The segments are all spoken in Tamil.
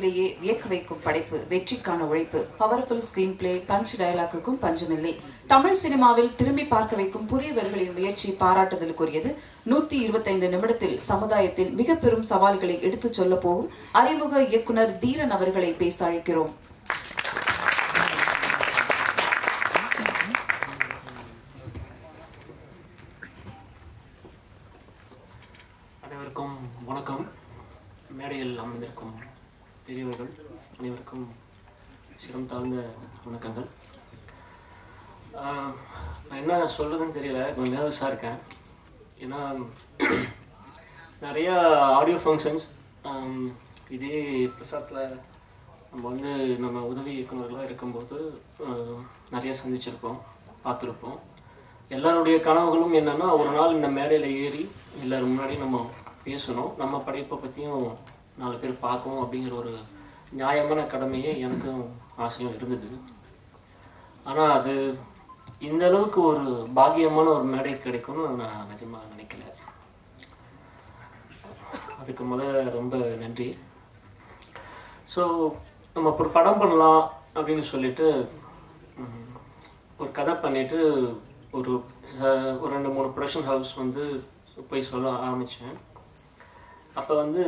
உலகிலேயே வியக்க வைக்கும் படைப்பு வெற்றிக்கான உழைப்பு பவர்ஃபுல் ஸ்கிரீன் பிளே பஞ்ச் டயலாக்குக்கும் பஞ்சமில்லை தமிழ் சினிமாவில் திரும்பி பார்க்க வைக்கும் புதியவர்களின் முயற்சி பாராட்டுதலுக்குரியது நூத்தி இருபத்தைந்து நிமிடத்தில் சமுதாயத்தின் மிக பெரும் சவால்களை எடுத்துச் சொல்ல போகும் அறிமுக இயக்குனர் தீரன் அவர்களை பேச அழைக்கிறோம் அனைவருக்கும் வணக்கம் மேடையில் அமர்ந்திருக்கும் பெரியவர்கள் அனைவருக்கும் சிரம் தாழ்ந்த வணக்கங்கள் ஆஹ், நான் என்ன சொல்றதுன்னு தெரியல கொஞ்சம் நர்வஸாக இருக்கேன் ஏன்னா நிறையா ஆடியோ ஃபங்க்ஷன்ஸ் இதே பிரசாத்தில் நம்ம வந்து நம்ம உதவி இயக்குநர்களாக இருக்கும்போது ஆஹ், நிறைய சந்திச்சிருப்போம் பார்த்துருப்போம் எல்லாருடைய கனவுகளும் என்னன்னா ஒரு நாள் இந்த மேடையில் ஏறி எல்லாரும் முன்னாடி நம்ம பேசணும் நம்ம படைப்பை பற்றியும் நாலு பேர் பார்க்கணும் அப்படிங்கிற ஒரு நியாயமான கடமையே எனக்கும் ஆசையும் இருந்தது ஆனால் அது இந்த அளவுக்கு ஒரு பாக்கியமான ஒரு மேடை கிடைக்கும்னு நான் நிஜமாக நினைக்கல அதுக்கு முதல்ல ரொம்ப நன்றி ஸோ நம்ம ஒரு படம் பண்ணலாம் அப்படின்னு சொல்லிட்டு ம், ஒரு கதை பண்ணிட்டு ஒரு ச- ஒரு ரெண்டு மூணு ப்ரொடக்ஷன் ஹவுஸ் வந்து போய் சொல்ல ஆரம்பித்தேன் அப்போ வந்து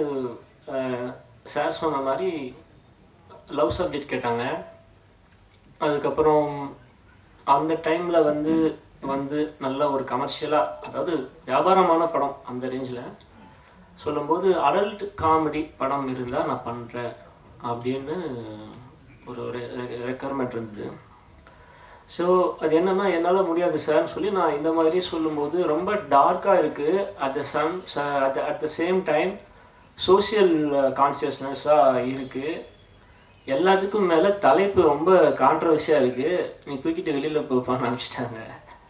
சார் சொன்ன மாதிரி லவ் சப்ஜெக்ட் கேட்டாங்க அதுக்கப்புறம் அந்த டைமில் வந்து வந்து நல்ல ஒரு கமர்ஷியலாக அதாவது வியாபாரமான படம் அந்த ரேஞ்சில் சொல்லும்போது அடல்ட் காமெடி படம் இருந்தால் நான் பண்ணுறேன் அப்படின்னு ஒரு ரெக்குவயர்மெண்ட் இருந்தது ஸோ அது என்னன்னா என்னால் முடியாது சார்னு சொல்லி நான் இந்த மாதிரி சொல்லும்போது ரொம்ப டார்க்காக இருக்குது at the some at the same time social கான்சியஸ்னஸாக இருக்குது எல்லாத்துக்கும் மேலே தலைப்பு ரொம்ப கான்ட்ரவர்சியாக இருக்குது நீ தூக்கிட்டு வெளியில் போப்பான்னு ஆரம்பிச்சிட்டாங்க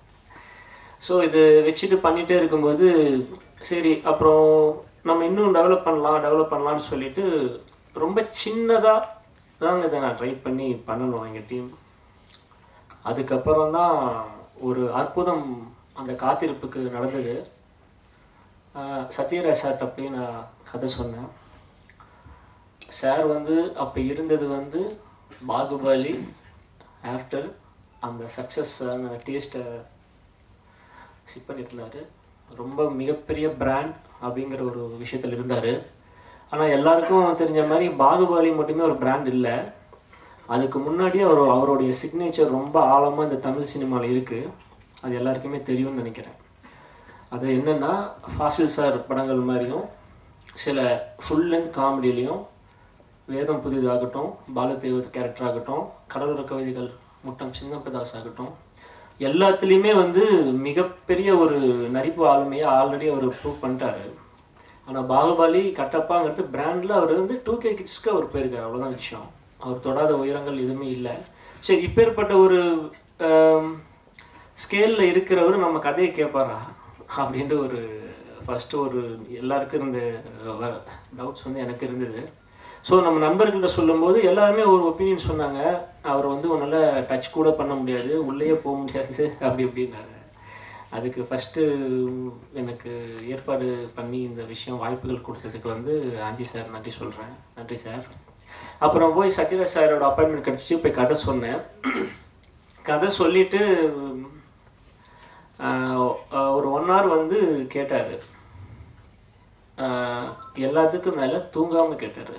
ஸோ இது வச்சுட்டு பண்ணிகிட்டே இருக்கும்போது சரி அப்புறம் நம்ம இன்னும் டெவலப் பண்ணலாம் டெவலப் பண்ணலாம்னு சொல்லிட்டு ரொம்ப சின்னதாக தாங்க இதை நான் ட்ரை பண்ணி பண்ணணும் எங்கள் டீம் அதுக்கப்புறம் தான் ஒரு அற்புதம் அந்த காத்திருப்புக்கு நடந்தது ஆஹ் சத்யராஜ் சார்கிட்ட போய் நான் கதை சொன்னேன் சார் வந்து அப்போ இருந்தது வந்து பாகுபலி ஆஃப்டர் அந்த சக்ஸஸ் டேஸ்ட்டை சிப் பண்ணிட்டு இருந்தாரு ரொம்ப மிகப்பெரிய பிராண்ட் அப்படிங்கிற ஒரு விஷயத்தில் இருந்தார் ஆனால் எல்லாருக்கும் தெரிஞ்ச மாதிரி பாகுபலி மட்டுமே ஒரு பிராண்ட் இல்லை அதுக்கு முன்னாடியே அவர் அவருடைய சிக்னேச்சர் ரொம்ப ஆழமாக இந்த தமிழ் சினிமாவில் இருக்குது அது எல்லாருக்குமே தெரியும்னு நினைக்கிறேன் அது என்னென்னா ஃபாசில் சார் படங்கள் மாதிரியும் சில ஃபுல் லென்த் காமெடியிலையும் வேதம் புதிதாகட்டும் பாலதேவத் கேரக்டர் ஆகட்டும் கடலோர கவிதைகள் முட்டம் சின்னப்பதாஸ் ஆகட்டும் எல்லாத்துலேயுமே வந்து மிகப்பெரிய ஒரு நடிப்பு ஆளுமையை ஆல்ரெடி அவர் ப்ரூவ் பண்ணிட்டாரு ஆனால் பாகுபலி கட்டப்பாங்கிறது பிராண்டில் அவர் வந்து டூ கே கிட்ஸ்க்கு அவர் போயிருக்காரு அவ்வளோதான் விஷயம் அவர் தொடாத உயரங்கள் எதுவுமே இல்லை சரி இப்பேற்பட்ட ஒரு ஸ்கேலில் இருக்கிறவர் நம்ம கதையை கேட்பாரா அப்படின்ட்டு ஒரு ஃபஸ்ட்டு ஒரு எல்லாருக்கும் இருந்த டவுட்ஸ் வந்து எனக்கு இருந்தது ஸோ நம்ம நண்பர்கள்ட்ட சொல்லும்போது எல்லாருமே ஒரு ஒப்பீனியன் சொன்னாங்க அவர் வந்து உன்னால் டச் கூட பண்ண முடியாது உள்ளேயே போக முடியாது அப்படி இப்படின்னாங்க அதுக்கு ஃபஸ்ட்டு எனக்கு ஏற்பாடு பண்ணி இந்த விஷயம் வாய்ப்புகள் கொடுத்ததுக்கு வந்து ஆஞ்சி சார் நன்றி சொல்கிறேன் நன்றி சார் அப்புறம் போய் சத்யராஜ் சாரோட அப்பாயின்மெண்ட் கிடச்சிச்சு போய் கதை சொன்னேன் கதை சொல்லிட்டு ஆஹ், ஆஹ், ஒரு ஒன் ஹவர் வந்து கேட்டார் எல்லாத்துக்கும் மேலே தூங்காமல் கேட்டார்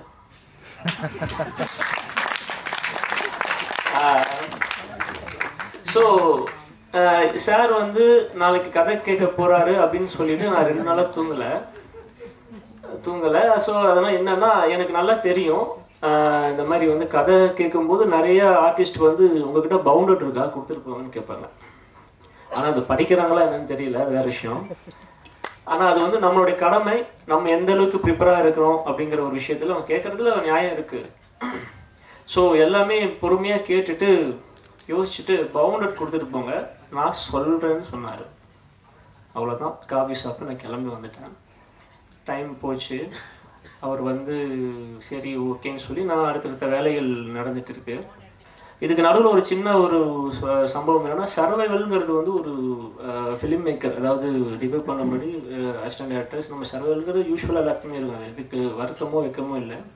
ஸோ சார் வந்து நாளைக்கு கதை கேட்க போறாரு அப்படின்னு சொல்லிட்டு நான் ரெண்டு நாளா தூங்கல தூங்கல ஸோ அதெல்லாம் என்னன்னா எனக்கு நல்லா தெரியும் ஆஹ் இந்த மாதிரி வந்து கதை கேட்கும்போது நிறைய ஆர்டிஸ்ட் வந்து உங்ககிட்ட பவுண்டட் இருக்கா கொடுத்துருப்பாங்கன்னு கேட்பாங்க ஆனா அது படிக்கிறாங்களா என்னன்னு தெரியல அது வேற விஷயம் ஆனா அது வந்து நம்மளுடைய கடமை நம்ம எந்த அளவுக்கு ப்ரிப்பரா இருக்கிறோம் அப்படிங்கிற ஒரு விஷயத்துல அவன் கேட்கறதுல ஒரு நியாயம் இருக்கு ஸோ எல்லாமே பொறுமையா கேட்டுட்டு யோசிச்சுட்டு பவுண்டட் கொடுத்துட்டு போங்க நான் சொல்றேன்னு சொன்னாரு அவ்வளவுதான் காஃபி சாப்பிட்டு நான் கிளம்பி வந்துட்டேன் டைம் போச்சு அவர் வந்து சரி ஓகேன்னு சொல்லி நான் அடுத்தடுத்த வேலைகள் நடந்துட்டு இருக்கு இதுக்கு நடுவில் ஒரு சின்ன ஒரு ச- சம்பவம் என்னன்னா சர்வைவல்ங்கிறது வந்து ஒரு ஃபிலிம் மேக்கர் அதாவது டிபேட் பண்ணும்படி அசிஸ்டன்ட் டேரக்டர்ஸ் நம்ம சர்வைவல்ங்கிறது யூஸ்வலாக எல்லாத்துக்குமே இருக்கும் அது இதுக்கு வருத்தமோ வெக்கமோ இல்லை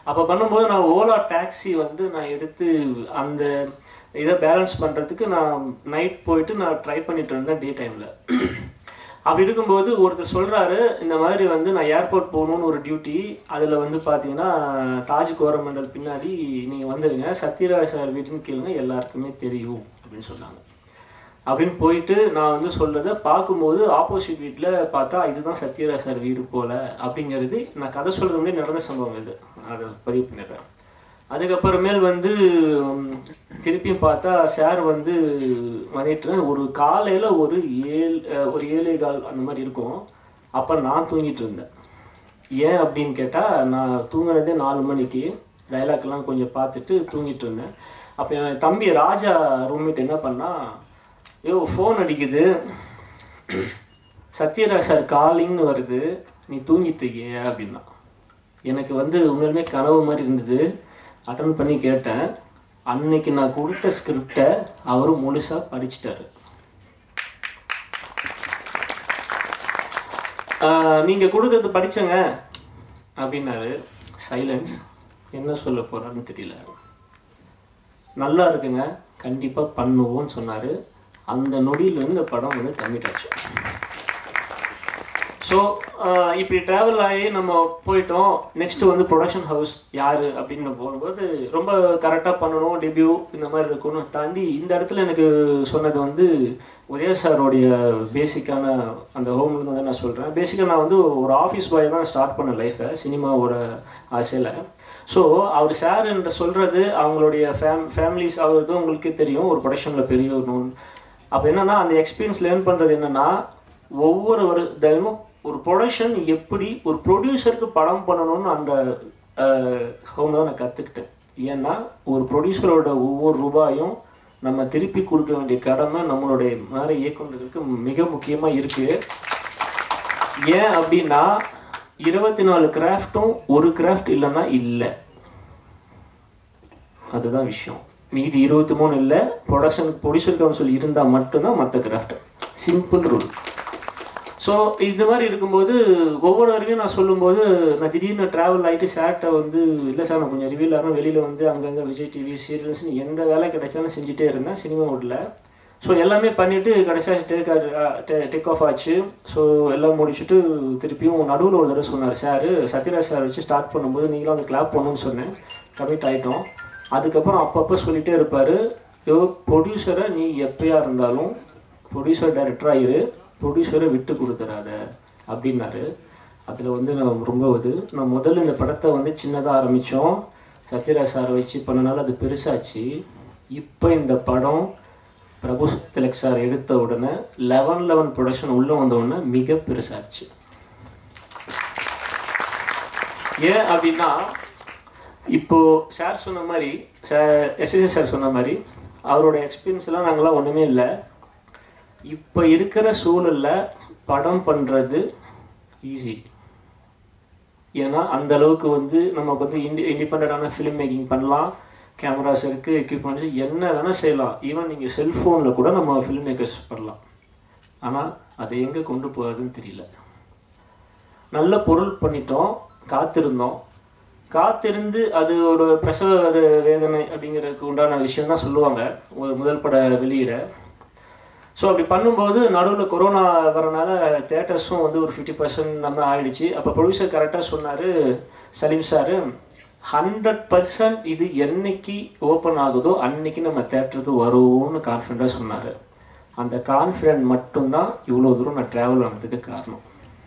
அப்போ பண்ணும்போது நான் ஓலா டாக்ஸி வந்து நான் எடுத்து அந்த இதை பேலன்ஸ் பண்ணுறதுக்கு நான் நைட் போயிட்டு நான் ட்ரை பண்ணிட்டு இருந்தேன் டே டைமில் அப்படி இருக்கும்போது ஒருத்தர் சொல்கிறாரு இந்த மாதிரி வந்து நான் ஏர்போர்ட் போகணுன்னு ஒரு டியூட்டி அதில் வந்து பார்த்தீங்கன்னா தாஜ் கோரமண்டல் பின்னாடி நீங்கள் வந்துடுங்க சத்யராஜ் சார் வீட்டுன்னு கேளுங்க எல்லாருக்குமே தெரியும் அப்படின்னு சொன்னாங்க அப்படின்னு போயிட்டு நான் வந்து சொல்றதை பார்க்கும்போது ஆப்போசிட் வீட்டில் பார்த்தா இதுதான் சத்யராஜ் சார் வீடு போல அப்படிங்கிறது நான் கதை சொல்றது முன்னாடி நடந்த சம்பவம் இது அதை பதிவு பண்ணிடுறேன் அதுக்கப்புறமேல் வந்து உம், திருப்பியும் பார்த்தா சார் வந்து பண்ணிட்டு ஒரு காலையில் ஒரு ஏழு அஹ், ஒரு ஏழே கால் அந்த மாதிரி இருக்கும் அப்போ நான் தூங்கிட்டு இருந்தேன் ஏன் அப்படின்னு கேட்டால் நான் தூங்குனதே நாலு மணிக்கு டைலாக்லாம் கொஞ்சம் பார்த்துட்டு தூங்கிட்டு இருந்தேன் அப்போ என் தம்பி ராஜா ரூம்மேட் என்ன பண்ணா ஐயோ ஃபோன் அடிக்குது சத்யராஜ் சார் காலிங்னு வருது நீ தூங்கிட்டு இருக்கிய அப்படின்னா எனக்கு வந்து உண்மையிலுமே கனவு மாதிரி இருந்தது அட்டன் பண்ணி கேட்டேன் அன்னைக்கு நான் கொடுத்த ஸ்கிரிப்டை அவரும் முழுசா படிச்சிட்டாரு ஆஹ் நீங்க கொடுத்தது படிச்சங்க அப்படின்னாரு சைலன்ஸ் என்ன சொல்ல போறாருன்னு தெரியல நல்லா இருக்குங்க கண்டிப்பா பண்ணுவோம்னு சொன்னாரு அந்த நொடியில இருந்து படம் வந்து கம்மிட் ஆச்சு ஸோ இப்படி ட்ராவல் ஆகி நம்ம போயிட்டோம் நெக்ஸ்ட் வந்து ப்ரொடக்ஷன் ஹவுஸ் யாரு அப்படின்னு போகும்போது ரொம்ப கரெக்டாக பண்ணணும் டெபியூ இந்த மாதிரி இருக்கணும் தாண்டி இந்த இடத்துல எனக்கு சொன்னது வந்து உதய சாரோடைய பேசிக்கான அந்த ஹோம்லேருந்து வந்து நான் சொல்கிறேன் பேசிக்காக நான் வந்து ஒரு ஆஃபீஸ் பாய் தான் ஸ்டார்ட் பண்ண லைஃப்பை சினிமாவோட ஆசையில் ஸோ அவர் சார் என்ற சொல்கிறது அவங்களுடைய ஃபேம் ஃபேமிலிஸ் அவருக்கு உங்களுக்கே தெரியும் ஒரு ப்ரொடக்ஷனில் பெரிய ஒரு நோன் அப்போ என்னன்னா அந்த எக்ஸ்பீரியன்ஸ் லேர்ன் பண்ணுறது என்னன்னா ஒவ்வொரு ஒரு தினமும் ஒரு ப்ரொடக்ஷன் எப்படி ஒரு ப்ரொடியூசருக்கு படம் பண்ணணும்னு அந்த ஹோம் தான் நான் கற்றுக்கிட்டேன் ஏன்னா ஒரு ப்ரொடியூசரோட ஒவ்வொரு ரூபாயும் நம்ம திருப்பி கொடுக்க வேண்டிய கடமை நம்மளுடைய மேலே இயக்குநர்களுக்கு மிக முக்கியமாக இருக்கு ஏன் அப்படின்னா இருபத்தி நாலு கிராஃப்ட்டும் ஒரு கிராஃப்ட் இல்லைன்னா இல்லை அதுதான் விஷயம் மீதி இருபத்தி மூணு இல்லை ப்ரொடக்ஷன் ப்ரொடியூசர் கவுன்சில் இருந்தால் மட்டும்தான் மற்ற கிராஃப்ட் சிம்பிள் ரூல் ஸோ இது மாதிரி இருக்கும்போது ஒவ்வொரு வரைக்கும் நான் சொல்லும்போது நான் திடீர்னு ட்ராவல் ஆகிட்டு சார்கிட்ட வந்து இல்லை சார் நான் கொஞ்சம் ரிவியூல் ஆகணும் வெளியில் வந்து அங்கங்கே விஜய் டிவி சீரியல்ஸ்னு எந்த வேலை கிடைச்சாலும் செஞ்சுட்டே இருந்தேன் சினிமா வுட்டில் ஸோ எல்லாமே பண்ணிவிட்டு கடைசியாக டேக் டேக் ஆஃப் ஆச்சு ஸோ எல்லாம் முடிச்சுட்டு திருப்பியும் நடுவில் ஒரு தடவை சொன்னார் சார் சத்யராஜ் சார் வச்சு ஸ்டார்ட் பண்ணும்போது நீங்களும் அந்த கிளாப் பண்ணணும்னு சொன்னேன் கமிட் ஆகிட்டோம் அதுக்கப்புறம் அப்பப்போ சொல்லிகிட்டே இருப்பார் யோ ப்ரொடியூசரை நீ எப்பயா இருந்தாலும் ப்ரொடியூசர் டைரக்டராக இரு ப்ரொடியூசரை விட்டு கொடுத்துறாத அப்படின்னாரு அதில் வந்து நான் ரொம்ப இது நான் முதல்ல இந்த படத்தை வந்து சின்னதாக ஆரம்பித்தோம் சத்யராஜ் சாரை வச்சு பண்ணனால அது பெருசாச்சு இப்போ இந்த படம் பிரபு திலக் சார் எடுத்த உடனே லெவன் லெவன் ப்ரொடக்ஷன் உள்ளே வந்த உடனே மிக பெருசாச்சு ஏன் அப்படின்னா இப்போ சார் சொன்ன மாதிரி எஸ்எஸ்ஏ சார் சொன்ன மாதிரி அவரோட எக்ஸ்பீரியன்ஸ் எல்லாம் நாங்களாம் ஒன்றுமே இல்லை இப்போ இருக்கிற சூழல்ல படம் பண்ணுறது ஈஸி ஏன்னா அந்த அளவுக்கு வந்து நமக்கு வந்து இண்டி இண்டிபெண்டான ஃபிலிம் மேக்கிங் பண்ணலாம் கேமராஸ் இருக்குது எக்யூப்மெண்ட்ஸ் என்ன வேணால் செய்யலாம் ஈவன் நீங்கள் செல்ஃபோனில் கூட நம்ம ஃபிலிம் மேக்கர்ஸ் பண்ணலாம் ஆனால் அதை எங்கே கொண்டு போகிறதுன்னு தெரியல நல்ல பொருள் பண்ணிட்டோம் காத்திருந்தோம் காத்திருந்து அது ஒரு பிரசவ வேத- வேதனை அப்படிங்கிறதுக்கு உண்டான விஷயம் தான் சொல்லுவாங்க ஒரு முதல் பட வெளியிட ஸோ அப்படி பண்ணும்போது நடுவில் கொரோனா வரனால தேட்டர்ஸும் வந்து ஒரு ஃபிஃப்டி பர்சன்ட் நம்ம ஆயிடுச்சு அப்போ ப்ரொடியூசர் கரெக்டாக சொன்னார் சலீம் சார் ஹண்ட்ரட் பர்சன்ட் இது என்னைக்கு ஓப்பன் ஆகுதோ அன்னைக்கு நம்ம தேட்டருக்கு வருவோம்னு கான்ஃபிடண்ட்டாக சொன்னார் அந்த கான்ஃபிடென்ட் மட்டும்தான் இவ்வளோ தூரம் நான் ட்ராவல் ஆனதுக்கு காரணம்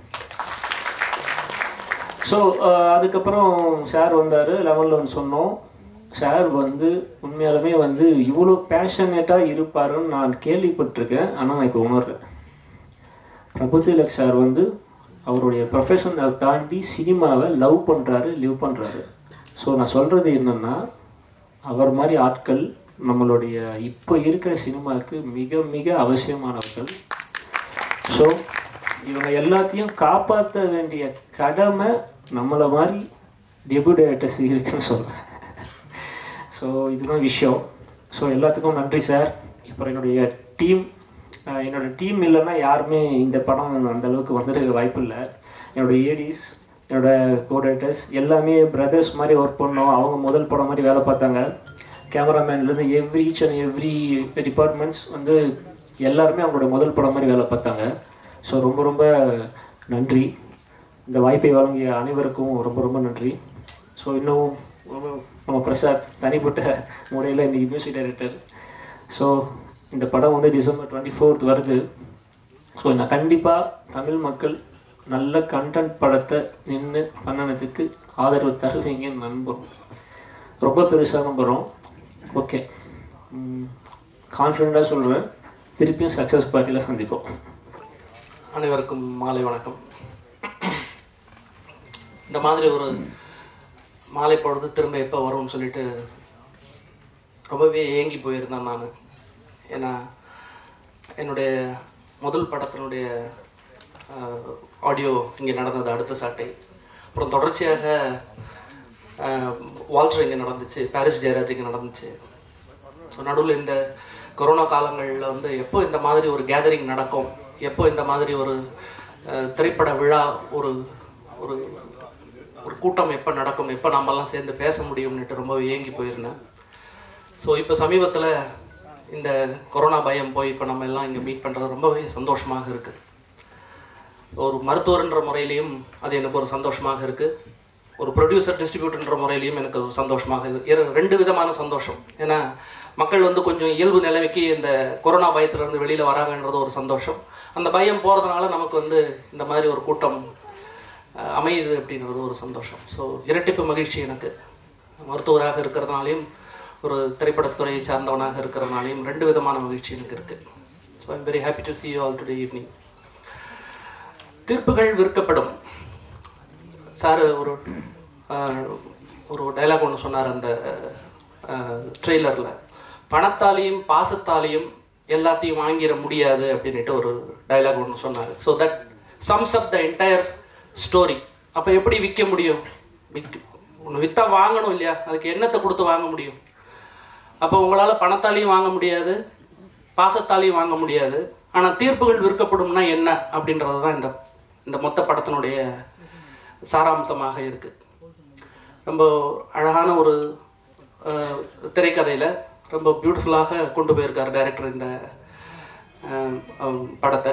ஸோ அதுக்கப்புறம் சார் வந்தார் லெவலில் வந்து சொன்னோம் சார் வந்து உண்மையாலுமே வந்து இவ்வளோ பேஷனேட்டாக இருப்பாருன்னு நான் கேள்விப்பட்டிருக்கேன் ஆனால் நான் இப்போ உணர்றேன் பிரபுதிலக் சார் வந்து அவருடைய ப்ரொஃபஷனை தாண்டி சினிமாவை லவ் பண்ணுறாரு லிவ் பண்ணுறாரு ஸோ நான் சொல்கிறது என்னென்னா அவர் மாதிரி ஆட்கள் நம்மளுடைய இப்போ இருக்கிற சினிமாவுக்கு மிக மிக அவசியமானவர்கள் ஸோ இவங்க எல்லாத்தையும் காப்பாற்ற வேண்டிய கடமை நம்மளை மாதிரி டெபு டைரக்டர்ஸ் இருக்குன்னு சொல்கிறேன் ஸோ இதுதான் விஷயம் ஸோ எல்லாத்துக்கும் நன்றி சார் இப்போ என்னுடைய டீம் என்னோட டீம் இல்லைன்னா யாருமே இந்த படம் அந்த அளவுக்கு வந்துட்டு வாய்ப்பு இல்லை என்னுடைய ஏடிஸ் என்னோட கோடேட்டர்ஸ் எல்லாமே பிரதர்ஸ் மாதிரி ஒர்க் பண்ணோம் அவங்க முதல் படம் மாதிரி வேலை பார்த்தாங்க கேமராமேன்லேருந்து every each and every departments வந்து எல்லாருமே அவங்களோட முதல் படம் மாதிரி வேலை பார்த்தாங்க ஸோ ரொம்ப ரொம்ப நன்றி இந்த வாய்ப்பை வழங்கிய அனைவருக்கும் ரொம்ப ரொம்ப நன்றி ஸோ இன்னும் ரொம்ப- நம்ம பிரசாத் தனிப்பட்ட முறையில் இன்னைக்கு மியூசிக் டைரக்டர் ஸோ இந்த படம் வந்து டிசம்பர் டுவெண்ட்டி ஃபோர்த் வருது ஸோ நான் கண்டிப்பாக தமிழ் மக்கள் நல்ல கண்டென்ட் படத்தை நின்று பண்ணனதுக்கு ஆதரவு தருவீங்கன்னு நம்புகிறோம் ரொம்ப பெருசாக நம்புகிறோம் ஓகே கான்ஃபிடண்ட்டாக சொல்கிறேன் திருப்பியும் சக்ஸஸ் பார்ட்டியில் சந்திப்போம் அனைவருக்கும் மாலை வணக்கம் இந்த மாதிரி ஒரு மாலை பொழுது திரும்ப எப்போ வரும்னு சொல்லிட்டு ரொம்பவே ஏங்கி போயிருந்தேன் நான் ஏன்னா என்னுடைய முதல் படத்தினுடைய ஆடியோ இங்கே நடந்தது அடுத்த சாட்டை அப்புறம் தொடர்ச்சியாக ஆஹ், வால்டர் இங்கே நடந்துச்சு பாரிஸ் ஜெயராஜ் இங்கே நடந்துச்சு ஸோ நடுவில் இந்த கொரோனா காலங்களில் வந்து எப்போ இந்த மாதிரி ஒரு கேதரிங் நடக்கும் எப்போ இந்த மாதிரி ஒரு அஹ், திரைப்பட விழா ஒரு ஒரு ஒரு கூட்டம் எப்போ நடக்கும் எப்போ நம்மலாம் சேர்ந்து பேச முடியும்னுட்டு ரொம்ப ஏங்கி போயிருந்தேன் ஸோ இப்போ சமீபத்தில் இந்த கொரோனா பயம் போய் இப்போ நம்ம எல்லாம் இங்கே மீட் பண்ணுறது ரொம்பவே சந்தோஷமாக இருக்குது ஒரு மருத்துவர்ன்ற முறையிலையும் அது எனக்கு ஒரு சந்தோஷமாக இருக்குது ஒரு ப்ரொடியூசர் டிஸ்ட்ரிபியூட்டர்ன்ற முறையிலையும் எனக்கு ஒரு சந்தோஷமாக இருக்கு இரு- ரெண்டு விதமான சந்தோஷம் ஏன்னா மக்கள் வந்து கொஞ்சம் இயல்பு நிலைமைக்கு இந்த கொரோனா பயத்திலிருந்து வெளியில் வராங்கன்றது ஒரு சந்தோஷம் அந்த பயம் போகிறதுனால நமக்கு வந்து இந்த மாதிரி ஒரு கூட்டம் அஹ், அமையுது அப்படின்றது ஒரு சந்தோஷம் ஸோ இரட்டிப்பு மகிழ்ச்சி எனக்கு மருத்துவராக இருக்கிறதுனாலையும் ஒரு திரைப்படத்துறையை சார்ந்தவனாக இருக்கிறதுனாலையும் ரெண்டு விதமான மகிழ்ச்சி எனக்கு இருக்குது so I'm very happy to see you all today evening தீர்ப்புகள் விற்கப்படும் சார் ஒரு ஆஹ், ஒரு டைலாக் ஒன்று சொன்னார் அந்த ட்ரெய்லரில் பணத்தாலையும் பாசத்தாலையும் எல்லாத்தையும் வாங்கிட முடியாது அப்படின்ட்டு ஒரு டைலாக் ஒன்று சொன்னார் so that sums up the entire story அப்போ எப்படி விற்க முடியும் விற்க ஒன்று விற்றா வாங்கணும் இல்லையா அதுக்கு எண்ணத்தை கொடுத்து வாங்க முடியும் அப்போ உங்களால் பணத்தாலையும் வாங்க முடியாது பாசத்தாலையும் வாங்க முடியாது ஆனால் தீர்ப்புகள் விற்கப்படும்னா என்ன அப்படின்றது தான் இந்த இந்த மொத்த படத்தினுடைய சாராம்சமாக இருக்கு ரொம்ப அழகான ஒரு அஹ், திரைக்கதையில ரொம்ப பியூட்டிஃபுல்லாக கொண்டு போயிருக்கார் டைரக்டர் இந்த அஹ், அஹ், படத்தை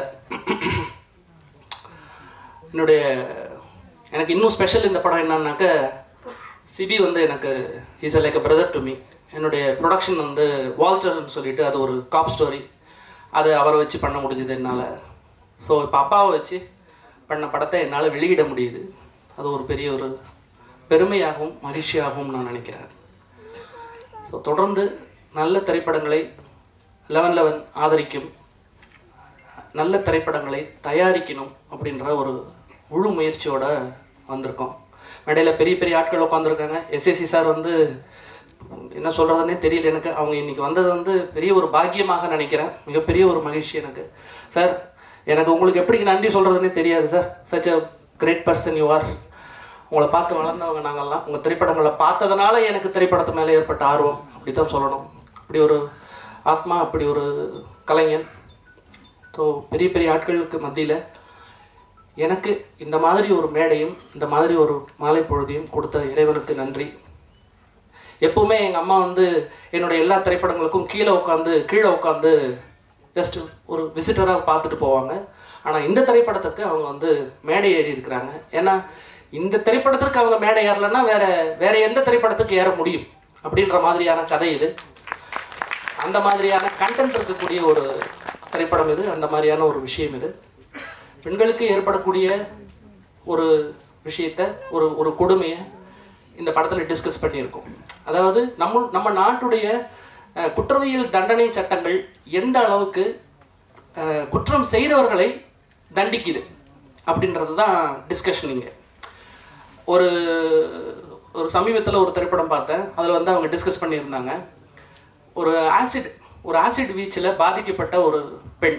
என்னுடைய எனக்கு இன்னும் ஸ்பெஷல் இந்த படம் என்னன்னாக்க சிபி வந்து எனக்கு is like a brother to me என்னுடைய ப்ரொடக்ஷன் வந்து வால்டர்னு சொல்லிட்டு அது ஒரு காப் ஸ்டோரி அது அவரை வச்சு பண்ண முடிஞ்சது என்னால் ஸோ இப்போ அப்பாவை வச்சு பண்ண படத்தை என்னால் வெளியிட முடியுது அது ஒரு பெரிய ஒரு பெருமையாகவும் மகிழ்ச்சியாகவும் நான் நினைக்கிறேன் ஸோ தொடர்ந்து நல்ல திரைப்படங்களை லெவன் லெவன் ஆதரிக்கும் நல்ல திரைப்படங்களை தயாரிக்கணும் அப்படின்ற ஒரு முழு முயற்சியோட வந்திருக்கோம் மேடையில் பெரிய பெரிய ஆட்கள் உட்காந்துருக்காங்க எஸ்எஸ்சி சார் வந்து என்ன சொல்கிறதுனே தெரியல எனக்கு அவங்க இன்னைக்கு வந்தது வந்து பெரிய ஒரு பாக்கியமாக நினைக்கிறேன் மிகப்பெரிய ஒரு மகிழ்ச்சி எனக்கு சார் எனக்கு உங்களுக்கு எப்படி நன்றி சொல்கிறதுனே தெரியாது sir such a great person you are உங்களை பார்த்து வளர்ந்தவங்க நாங்கள்லாம் உங்கள் திரைப்படங்களை பார்த்ததுனால எனக்கு திரைப்படத்து மேலே ஏற்பட்ட ஆர்வம் அப்படி தான் சொல்லணும் அப்படி ஒரு ஆத்மா அப்படி ஒரு கலைஞன் ஸோ பெரிய பெரிய ஆட்களுக்கு மத்தியில் எனக்கு இந்த மாதிரி ஒரு மேடையும் இந்த மாதிரி ஒரு மாலை பொழுதையும் கொடுத்த இறைவனுக்கு நன்றி எப்பவுமே எங்கள் அம்மா வந்து என்னுடைய எல்லா திரைப்படங்களுக்கும் கீழே உட்காந்து கீழே உட்காந்து ஜஸ்ட் ஒரு விசிட்டராக பார்த்துட்டு போவாங்க ஆனால் இந்த திரைப்படத்துக்கு அவங்க வந்து மேடை ஏறி இருக்கிறாங்க ஏன்னா இந்த திரைப்படத்திற்கு அவங்க மேடை ஏறலைன்னா வேற வேற எந்த திரைப்படத்துக்கு ஏற முடியும் அப்படின்ற மாதிரியான கதை இது அந்த மாதிரியான கண்டென்ட் இருக்கக்கூடிய ஒரு திரைப்படம் இது அந்த மாதிரியான ஒரு விஷயம் இது பெண்களுக்கு ஏற்படக்கூடிய ஒரு விஷயத்த ஒரு ஒரு கொடுமையை இந்த படத்தில் டிஸ்கஸ் பண்ணியிருக்கோம் அதாவது நம்ம நம்ம நாட்டுடைய அஹ், குற்றவியல் தண்டனை சட்டங்கள் எந்த அளவுக்கு அஹ், குற்றம் செய்தவர்களை தண்டிக்குது அப்படின்றது தான் டிஸ்கஷன் இங்கே ஒரு ஒரு சமீபத்தில் ஒரு திரைப்படம் பார்த்தேன் அதில் வந்து அவங்க டிஸ்கஸ் பண்ணியிருந்தாங்க ஒரு ஆசிட் ஒரு ஆசிட் வீச்சில் பாதிக்கப்பட்ட ஒரு பெண்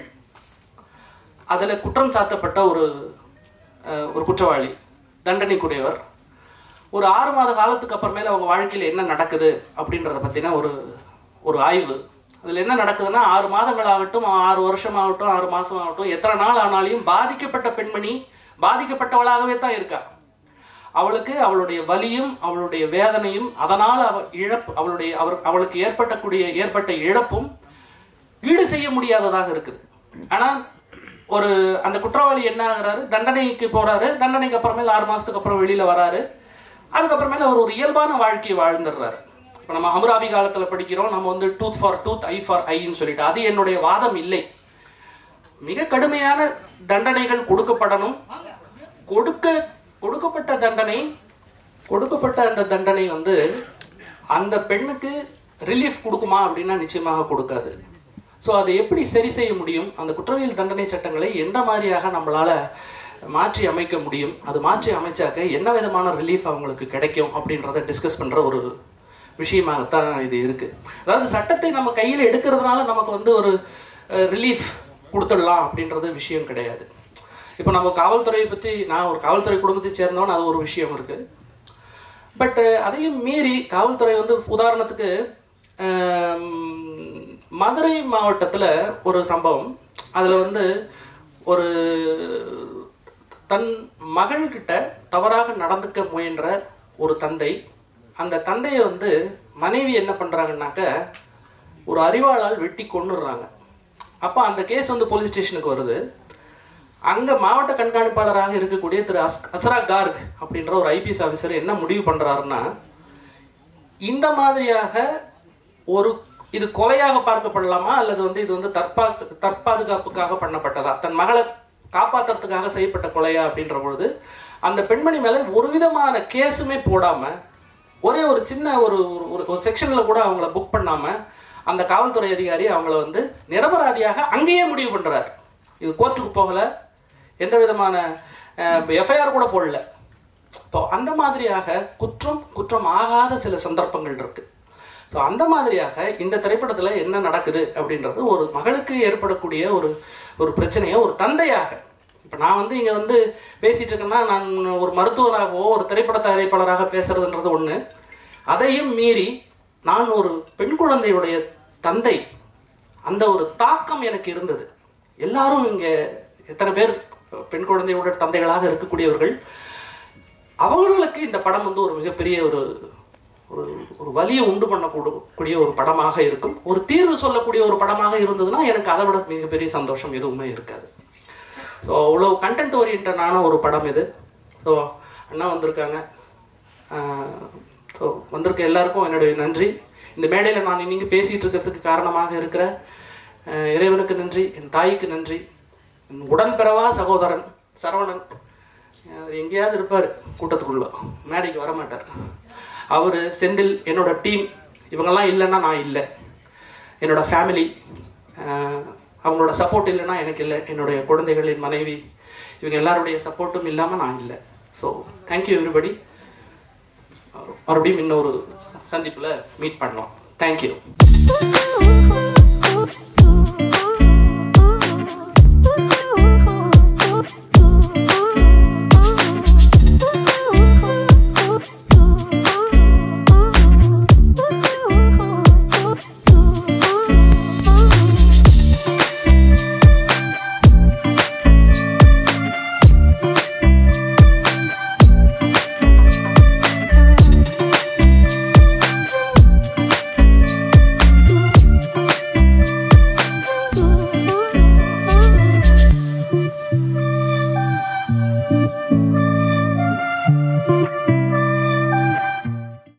அதில் குற்றம் சாட்டப்பட்ட ஒரு அஹ், ஒரு குற்றவாளி தண்டனைக்குரியவர் ஒரு ஆறு மாத காலத்துக்கு அப்புறமேல அவங்க வாழ்க்கையில் என்ன நடக்குது அப்படின்றத பற்றின ஒரு ஒரு ஆய்வு அதில் என்ன நடக்குதுன்னா ஆறு மாதங்கள் ஆகட்டும் ஆறு வருஷம் ஆகட்டும் ஆறு மாதம் ஆகட்டும் எத்தனை நாள் ஆனாலையும் பாதிக்கப்பட்ட பெண்மணி பாதிக்கப்பட்டவளாகவே தான் இருக்கா அவளுக்கு அவளுடைய வலியும் அவளுடைய வேதனையும் அதனால் அவ இழப்பு அவளுடைய அவர் அவளுக்கு ஏற்பட்டக்கூடிய ஏற்பட்ட இழப்பும் ஈடு செய்ய முடியாததாக இருக்குது ஆனா ஒரு அந்த குற்றவாளி என்ன ஆகுறாரு தண்டனைக்கு போறாரு தண்டனைக்கு அப்புறமேல ஆறு மாசத்துக்கு அப்புறம் வெளியில வராரு அதுக்கப்புறமேல அவர் ஒரு இயல்பான வாழ்க்கையை வாழ்ந்துடுறாரு இப்போ நம்ம ஹமுராபி காலத்துல படிக்கிறோம் நம்ம வந்து tooth for tooth eye for ஐன்னு சொல்லிட்டு அது என்னுடைய வாதம் இல்லை மிக கடுமையான தண்டனைகள் கொடுக்கப்படணும் கொடுக்க கொடுக்கப்பட்ட தண்டனை கொடுக்கப்பட்ட அந்த தண்டனை வந்து அந்த பெண்ணுக்கு ரிலீஃப் கொடுக்குமா அப்படின்னா நிச்சயமாக கொடுக்காது ஸோ அதை எப்படி சரி செய்ய முடியும் அந்த குற்றவியல் தண்டனை சட்டங்களை எந்த மாதிரியாக நம்மளால மாற்றி அமைக்க முடியும் அது மாற்றி அமைச்சாக்க என்ன விதமான ரிலீஃப் அவங்களுக்கு கிடைக்கும் அப்படின்றத டிஸ்கஸ் பண்ற ஒரு விஷயமாகத்தான் இது இருக்கு அதாவது சட்டத்தை நம்ம கையில் எடுக்கிறதுனால நமக்கு வந்து ஒரு ரிலீஃப் கொடுத்துடலாம் அப்படின்றது விஷயம் கிடையாது இப்போ நம்ம காவல்துறையை பற்றி நான் ஒரு காவல்துறை குடும்பத்தை சேர்ந்தவன் அது ஒரு விஷயம் இருக்கு பட் அதையும் மீறி காவல்துறை வந்து உதாரணத்துக்கு ஆம், மதுரை மாவட்டத்தில் ஒரு சம்பவம் அதில் வந்து ஒரு தன் மகள்கிட்ட தவறாக நடந்துக்க முயன்ற ஒரு தந்தை அந்த தந்தையை வந்து மனைவி என்ன பண்ணுறாங்கன்னாக்க ஒரு அறிவாளால் வெட்டி கொன்னுடுறாங்க அப்போ அந்த கேஸ் வந்து போலீஸ் ஸ்டேஷனுக்கு வருது அங்க மாவட்ட கண்காணிப்பாளராக இருக்கக்கூடிய திரு அஸ் அஸ்ரா கார்க் அப்படின்ற ஒரு ஐபிஎஸ் ஆஃபீஸர் என்ன முடிவு பண்றாருன்னா இந்த மாதிரியாக ஒரு இது கொலையாக பார்க்கப்படலாமா அல்லது வந்து இது வந்து தற்பா தற்பாதுகாப்புக்காக பண்ணப்பட்டதா தன் மகளை காப்பாத்துறதுக்காக செய்யப்பட்ட கொலையா அப்படின்ற பொழுது அந்த பெண்மணி மேல ஒரு விதமான கேஸுமே போடாம ஒரே ஒரு சின்ன ஒரு ஒரு- ஒரு செக்ஷன்ல கூட அவங்கள புக் பண்ணாம அந்த காவல்துறை அதிகாரி அவங்கள வந்து நிரபராதியாக அங்கேயே முடிவு பண்றாரு இது கோர்ட்டுக்கு போகல எந்த விதமான எஃப்ஐஆர் கூட போடல இப்போ அந்த மாதிரியாக குற்றம் குற்றம் ஆகாத சில சந்தர்ப்பங்கள் இருக்கு ஸோ அந்த மாதிரியாக இந்த திரைப்படத்தில் என்ன நடக்குது அப்படின்றது ஒரு மகளுக்கு ஏற்படக்கூடிய ஒரு ஒரு பிரச்சனையை ஒரு தந்தையாக இப்போ நான் வந்து இங்கே வந்து பேசிட்டு இருக்கேன்னா நான் ஒரு மருத்துவராகவோ ஒரு திரைப்பட தயாரிப்பாளராக பேசுறதுன்றது ஒன்று அதையும் மீறி நான் ஒரு பெண் குழந்தையுடைய தந்தை அந்த ஒரு தாக்கம் எனக்கு இருந்தது எல்லாரும் இங்கே எத்தனை பேர் பெண் குழந்தையோட தந்தைகளாக இருக்கக்கூடியவர்கள் அவர்களுக்கு இந்த படம் வந்து ஒரு மிகப்பெரிய ஒரு ஒரு ஒரு வலியை உண்டு பண்ணக்கூடிய ஒரு படமாக இருக்கும் ஒரு தீர்வு சொல்லக்கூடிய ஒரு படமாக இருந்ததுன்னா எனக்கு அதை விட மிகப்பெரிய சந்தோஷம் எதுவுமே இருக்காது ஸோ அவ்வளோ கண்டென்ட் ஓரியன்டான ஒரு படம் இது ஸோ அண்ணா வந்திருக்காங்க ஸோ வந்திருக்க எல்லாருக்கும் என்னுடைய நன்றி இந்த மேடையில் நான் இன்னைக்கு பேசிட்டு இருக்கிறதுக்கு காரணமாக இருக்கிற அஹ், இறைவனுக்கு நன்றி என் தாய்க்கு நன்றி என் உடன்பிறவா சகோதரன் சரவணன் அவர் எங்கேயாவது இருப்பார் கூட்டத்துக்குள்ள மேடைக்கு வர மாட்டார் அவர் செந்தில் என்னோட டீம் இவங்கெல்லாம் இல்லைன்னா நான் இல்லை என்னோட ஃபேமிலி அவங்களோட சப்போர்ட் இல்லைன்னா எனக்கு இல்லை என்னுடைய குழந்தைகள் என் மனைவி இவங்க எல்லாருடைய சப்போர்ட்டும் இல்லாமல் நான் இல்லை ஸோ தேங்க்யூ எவ்ரிபடி மறுபடியும் இன்னொரு சந்திப்பில் மீட் பண்ணோம் thank you Ooh, ooh, ooh, ooh.